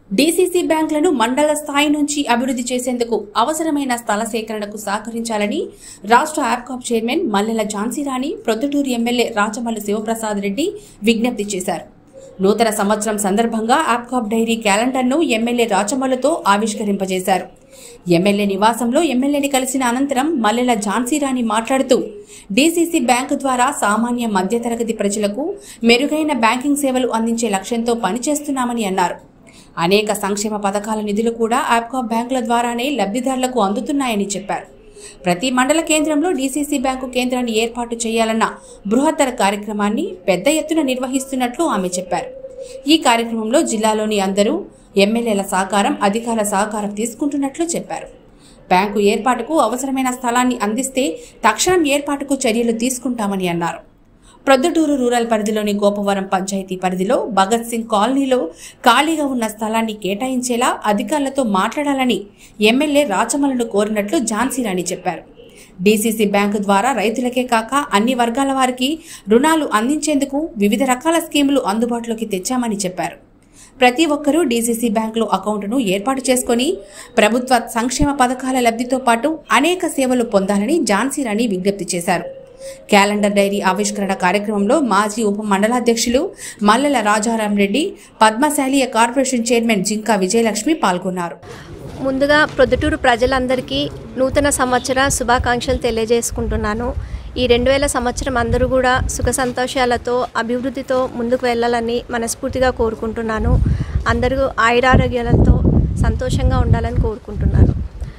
DCC బ్యాంకులను మండల స్థాయి నుంచి అభివృద్ధి చేసేందుకు అవసరమైన స్థల సేకరణకు సహకరించాలని రాష్ట్ర యాప్కాప్ చైర్మన్ మల్లెల ఝాన్సీరాణి ప్రొద్దుటూరు ఎమ్మెల్యే రాచమల్లు శివప్రసాద్ రెడ్డి విజ్ఞప్తి చేశారు నూతన సంవత్సరం సందర్భంగా యాప్కాప్ డైరీ క్యాలెండర్ను ఎమ్మెల్యే రాచమల్లుతో ఆవిష్కరింపజేశారు ఎమ్మెల్యే నివాసంలో ఎమ్మెల్యేని కలిసిన అనంతరం మల్లెల ఝాన్సీరాణి మాట్లాడుతూ డీసీసీ బ్యాంకు ద్వారా సామాన్య మధ్యతరగతి ప్రజలకు మెరుగైన బ్యాంకింగ్ సేవలు అందించే లక్ష్యంతో పనిచేస్తున్నామని అన్నారు అనేక సంక్షేమ పథకాల నిధులు కూడా యాప్కాప్ బ్యాంకుల ద్వారానే లబ్ధిదారులకు అందుతున్నాయని చెప్పారు ప్రతి మండల కేంద్రంలో డీసీసీ బ్యాంకు కేంద్రాన్ని ఏర్పాటు చేయాలన్న బృహత్తర కార్యక్రమాన్ని పెద్ద ఎత్తున నిర్వహిస్తున్నట్లు ఆమె చెప్పారు ఈ కార్యక్రమంలో జిల్లాలోని అందరూ ఎమ్మెల్యేల సహకారం అధికారుల సహకారం తీసుకుంటున్నట్లు చెప్పారు బ్యాంకు ఏర్పాటుకు అవసరమైన స్థలాన్ని అందిస్తే తక్షణం ఏర్పాటుకు చర్యలు తీసుకుంటామని అన్నారు ప్రొద్దుటూరు రూరల్ పరిధిలోని గోపవరం పంచాయతీ పరిధిలో భగత్ సింగ్ కాలనీలో ఖాళీగా ఉన్న స్థలాన్ని కేటాయించేలా అధికారులతో మాట్లాడాలని ఎమ్మెల్యే రాచమలను కోరినట్లు ఝాన్సీరాణి చెప్పారు డీసీసీ బ్యాంకు ద్వారా రైతులకే కాక అన్ని వర్గాల వారికి రుణాలు అందించేందుకు వివిధ రకాల స్కీములు అందుబాటులోకి తెచ్చామని చెప్పారు ప్రతి ఒక్కరూ డీసీసీ బ్యాంకులో అకౌంట్ను ఏర్పాటు చేసుకుని ప్రభుత్వ సంక్షేమ పథకాల లబ్ధితో పాటు అనేక సేవలు పొందాలని ఝాన్సీరాణి విజ్ఞప్తి చేశారు క్యాలెండర్ డైరీ ఆవిష్కరణ కార్యక్రమంలో మాజీ ఉప మండలాధ్యక్షులు మల్లెల రాజారాం రెడ్డి పద్మశాలియ కార్పొరేషన్ చైర్మన్ జింకా విజయలక్ష్మి పాల్గొన్నారు ముందుగా ప్రొద్దుటూరు ప్రజలందరికీ నూతన సంవత్సర శుభాకాంక్షలు తెలియజేసుకుంటున్నాను ఈ రెండు వేల సంవత్సరం అందరూ కూడా సుఖ సంతోషాలతో అభివృద్ధితో ముందుకు వెళ్ళాలని మనస్ఫూర్తిగా కోరుకుంటున్నాను అందరూ ఆయురారోగ్యాలతో సంతోషంగా ఉండాలని కోరుకుంటున్నాను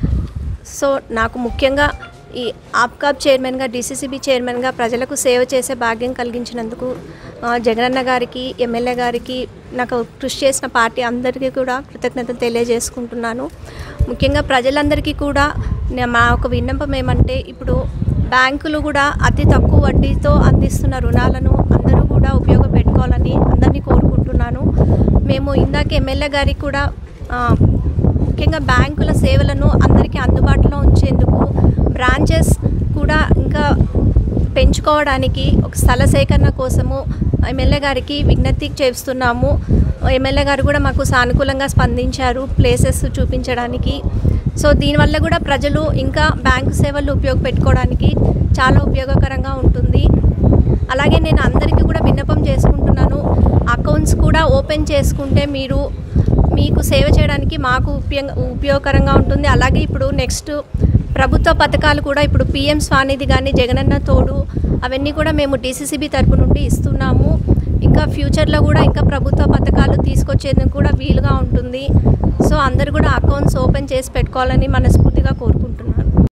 సో నాకు ముఖ్యంగా ఈ ఆప్కాబ్ చైర్మన్గా డీసీసీబీ చైర్మన్గా ప్రజలకు సేవ చేసే భాగ్యం కలిగించినందుకు ఆ, జగనన్న గారికి ఎమ్మెల్యే గారికి నాకు కృషి చేసిన పార్టీ అందరికీ కూడా కృతజ్ఞతలు తెలియజేసుకుంటున్నాను ముఖ్యంగా ప్రజలందరికీ కూడా నే- మా ఒక విన్నపం ఏమంటే ఇప్పుడు బ్యాంకులు కూడా అతి తక్కువ వడ్డీతో అందిస్తున్న రుణాలను అందరూ కూడా ఉపయోగపెట్టుకోవాలని అందరినీ కోరుకుంటున్నాను మేము ఇందాక ఎమ్మెల్యే గారికి కూడా ఆ, ముఖ్యంగా బ్యాంకుల సేవలను అందరికీ అందుబాటులో ఉంచేందుకు బ్రాంచెస్ కూడా ఇంకా పెంచుకోవడానికి ఒక స్థల సేకరణ కోసము ఎమ్మెల్యే గారికి విజ్ఞప్తి చేస్తున్నాము ఎమ్మెల్యే గారు కూడా మాకు సానుకూలంగా స్పందించారు ప్లేసెస్ చూపించడానికి సో దీనివల్ల కూడా ప్రజలు ఇంకా బ్యాంకు సేవలు ఉపయోగపెట్టుకోవడానికి చాలా ఉపయోగకరంగా ఉంటుంది అలాగే నేను అందరికీ కూడా విన్నపం చేసుకుంటున్నాను అకౌంట్స్ కూడా ఓపెన్ చేసుకుంటే మీరు మీకు సేవ చేయడానికి మాకు ఉపయోగ ఉపయోగకరంగా ఉంటుంది అలాగే ఇప్పుడు నెక్స్ట్ ప్రభుత్వ పథకాలు కూడా ఇప్పుడు పిఎం స్వానిధి కానీ జగనన్న తోడు అవన్నీ కూడా మేము డీసీసీబీ తరపు నుండి ఇస్తున్నాము ఇంకా ఫ్యూచర్లో కూడా ఇంకా ప్రభుత్వ పథకాలు తీసుకొచ్చేందుకు కూడా వీలుగా ఉంటుంది సో అందరు కూడా అకౌంట్స్ ఓపెన్ చేసి పెట్టుకోవాలని మనస్ఫూర్తిగా కోరుకుంటున్నాను